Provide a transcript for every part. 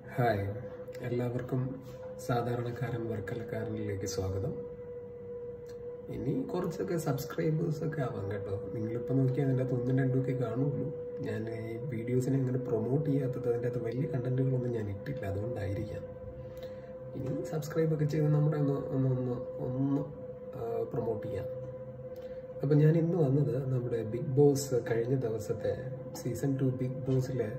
Hi എല്ലാവർക്കും സാധാരണക്കാരൻ വർക്കലക്കാരനിലേക്ക് സ്വാഗതം ഇനി കുറച്ചൊക്കെ സബ്സ്ക്രൈബേഴ്സ് ഒക്കെ ആവാം കേട്ടോ നിങ്ങളിപ്പോൾ നോക്കിയാൽ അതിൻ്റെ അകത്ത് ഒന്നും രണ്ടും ഒക്കെ കാണുള്ളൂ ഞാൻ ഈ വീഡിയോസിനെ അങ്ങനെ പ്രൊമോട്ട് ചെയ്യാത്തത് അതിൻ്റെ അകത്ത് വലിയ കണ്ടന്റുകളൊന്നും ഞാൻ ഇട്ടില്ല അതുകൊണ്ടായിരിക്കാം ഇനി സബ്സ്ക്രൈബ് ഒക്കെ ചെയ്ത് നമ്മുടെ ഒന്ന് ഒന്ന് ഒന്ന് ഒന്ന് പ്രൊമോട്ട് ചെയ്യാം അപ്പം ഞാൻ ഇന്ന് വന്നത് നമ്മുടെ ബിഗ് ബോസ് കഴിഞ്ഞ ദിവസത്തെ സീസൺ ടു ബിഗ് ബോസിലെ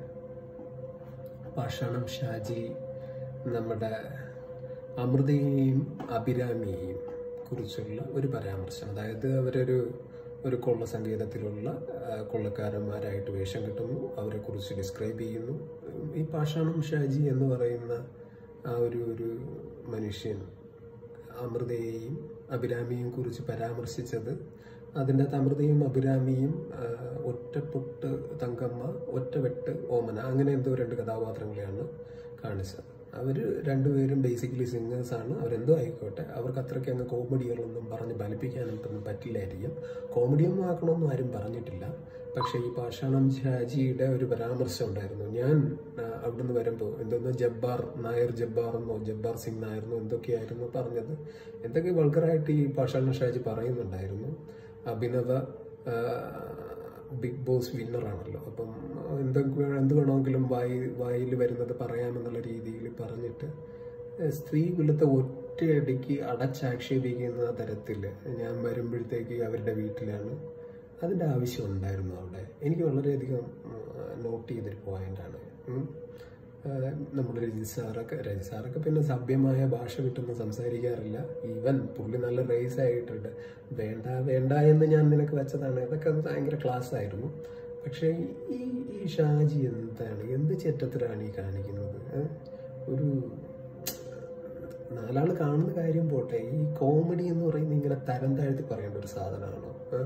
പാഷാണം ഷാജി നമ്മുടെ അമൃതയെയും അഭിരാമിയെയും കുറിച്ചുള്ള ഒരു പരാമർശം അതായത് അവരൊരു ഒരു കൊള്ള സംഗീതത്തിലുള്ള ആ, കൊള്ളക്കാരന്മാരായിട്ട് വേഷം കിട്ടുന്നു അവരെ കുറിച്ച് ഡിസ്ക്രൈബ് ചെയ്യുന്നു ഈ പാഷാണം ഷാജി എന്ന് പറയുന്ന ആ ഒരു ഒരു മനുഷ്യൻ അമൃതയെയും അഭിരാമിയെയും കുറിച്ച് പരാമർശിച്ചത് അതിൻ്റെ അകത്ത് അമൃതയും അഭിരാമിയും ആ, ഒറ്റപ്പൊട്ട് തങ്കമ്മ ഒറ്റവെട്ട് ഓമന അങ്ങനെ എന്തോ രണ്ട് കഥാപാത്രങ്ങളെയാണ് കാണിച്ചത് അവർ രണ്ടുപേരും ബേസിക്കലി സിംഗേഴ്സാണ് അവരെന്തോ ആയിക്കോട്ടെ അവർക്ക് അത്രയ്ക്ക് അങ്ങ് കോമഡികളൊന്നും പറഞ്ഞ് ഫലിപ്പിക്കാനായിട്ടൊന്നും പറ്റില്ലായിരിക്കും കോമഡിയൊന്നും ആക്കണമെന്നും ആരും പറഞ്ഞിട്ടില്ല പക്ഷേ ഈ പാഷാണം ഷാജിയുടെ ഒരു പരാമർശം ഉണ്ടായിരുന്നു ഞാൻ ആ, അവിടുന്ന് വരുമ്പോൾ എന്തോന്ന് ജബ്ബാർ നായർ ജബ്ബാർ എന്നോ ജബ്ബാർ സിംഗ് നായർന്നോ എന്തൊക്കെയായിരുന്നു പറഞ്ഞത് എന്തൊക്കെ വൾഗറായിട്ട് ഈ പാഷാണം ഷാജി പറയുന്നുണ്ടായിരുന്നു അഭിനവ ആ, ബിഗ് ബോസ് വിന്നറാണല്ലോ അപ്പം എന്തൊക്കെ എന്ത് വേണമെങ്കിലും വായി വായിൽ വരുന്നത് പറയാമെന്നുള്ള രീതിയിൽ പറഞ്ഞിട്ട് സ്ത്രീ കുലത്തെ ഒറ്റയടിക്ക് അടച്ചാക്ഷേപിക്കുന്ന തരത്തിൽ ഞാൻ വരുമ്പോഴത്തേക്ക് അവരുടെ വീട്ടിലാണ് അതിൻ്റെ ആവശ്യം ഉണ്ടായിരുന്നു അവിടെ എനിക്ക് വളരെയധികം നോട്ട് ചെയ്തൊരു പോയിന്റാണ് ഉം. ആ, നമ്മുടെ രജി സാറൊക്കെ രജി സാറൊക്കെ പിന്നെ സഭ്യമായ ഭാഷ വിട്ടൊന്നും സംസാരിക്കാറില്ല ഈവൻ പുള്ളി നല്ല റേസ് ആയിട്ടുണ്ട് വേണ്ട വേണ്ട എന്ന് ഞാൻ നിനക്ക് വെച്ചതാണ് ഇതൊക്കെ ഭയങ്കര ക്ലാസ് ആയിരുന്നു പക്ഷേ ഈ ഈ ഷാജി എന്താണ് എന്ത് ചെറ്റത്തിലാണ് ഈ കാണിക്കുന്നത് ഏ? ഒരു നാലാള് കാണുന്ന കാര്യം പോട്ടെ ഈ കോമഡി എന്ന് പറയുന്നത് ഇങ്ങനെ തരം താഴ്ത്തി പറയേണ്ട ഒരു സാധനമാണോ ഏ?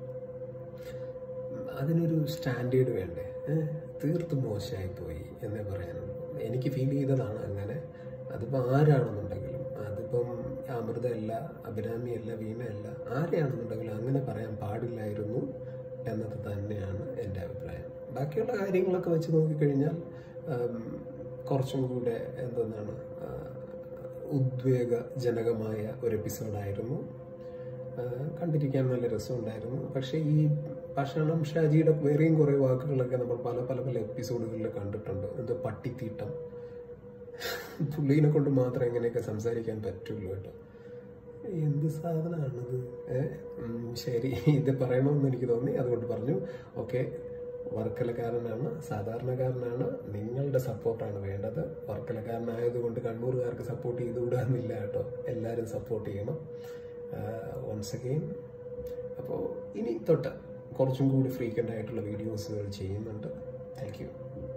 അതിനൊരു സ്റ്റാൻഡേർഡ് വേണ്ടേ ഏഹ് തീർത്തും മോശമായി പോയി എന്നേ പറയാനുള്ളൂ എനിക്ക് ഫീൽ ചെയ്തതാണ് അങ്ങനെ അതിപ്പോൾ ആരാണെന്നുണ്ടെങ്കിലും അതിപ്പം അമൃതയല്ല അഭിരാമിയല്ല വീണയല്ല ആരെയാണെന്നുണ്ടെങ്കിലും അങ്ങനെ പറയാൻ പാടില്ലായിരുന്നു എന്നത് തന്നെയാണ് എൻ്റെ അഭിപ്രായം ബാക്കിയുള്ള കാര്യങ്ങളൊക്കെ വെച്ച് നോക്കിക്കഴിഞ്ഞാൽ ഉം, കുറച്ചും കൂടെ എന്തെന്നാണ് ആ, ഉദ്വേഗജനകമായ ഒരു എപ്പിസോഡായിരുന്നു ആഹ് കണ്ടിരിക്കാൻ നല്ല രസമുണ്ടായിരുന്നു പക്ഷേ ഈ ഭക്ഷണം ഷാജിയുടെ വേറെയും കുറേ വാക്കുകളൊക്കെ നമ്മൾ പല പല പല എപ്പിസോഡുകളിൽ കണ്ടിട്ടുണ്ട് എന്തോ പട്ടിത്തീട്ടം പുള്ളീനെ കൊണ്ട് മാത്രം എങ്ങനെയൊക്കെ സംസാരിക്കാൻ പറ്റുള്ളൂ കേട്ടോ എന്ത് സാധനമാണിത് ഏ ഉം, ശരി ഇത് പറയണമെന്ന് എനിക്ക് തോന്നി അതുകൊണ്ട് പറഞ്ഞു ഓക്കെ വർക്കലക്കാരനാണ് സാധാരണക്കാരനാണ് നിങ്ങളുടെ സപ്പോർട്ടാണ് വേണ്ടത് വർക്കലക്കാരനായതുകൊണ്ട് കണ്ണൂറുകാർക്ക് സപ്പോർട്ട് ചെയ്തുകൂടാന്നില്ല കേട്ടോ എല്ലാവരും സപ്പോർട്ട് ചെയ്യണം വൺസ് അഗെയിൻ അപ്പോൾ ഇനി തൊട്ട് കുറച്ചും കൂടി ഫ്രീക്വൻ്റ് ആയിട്ടുള്ള വീഡിയോസുകൾ ചെയ്യുന്നുണ്ട് താങ്ക് യു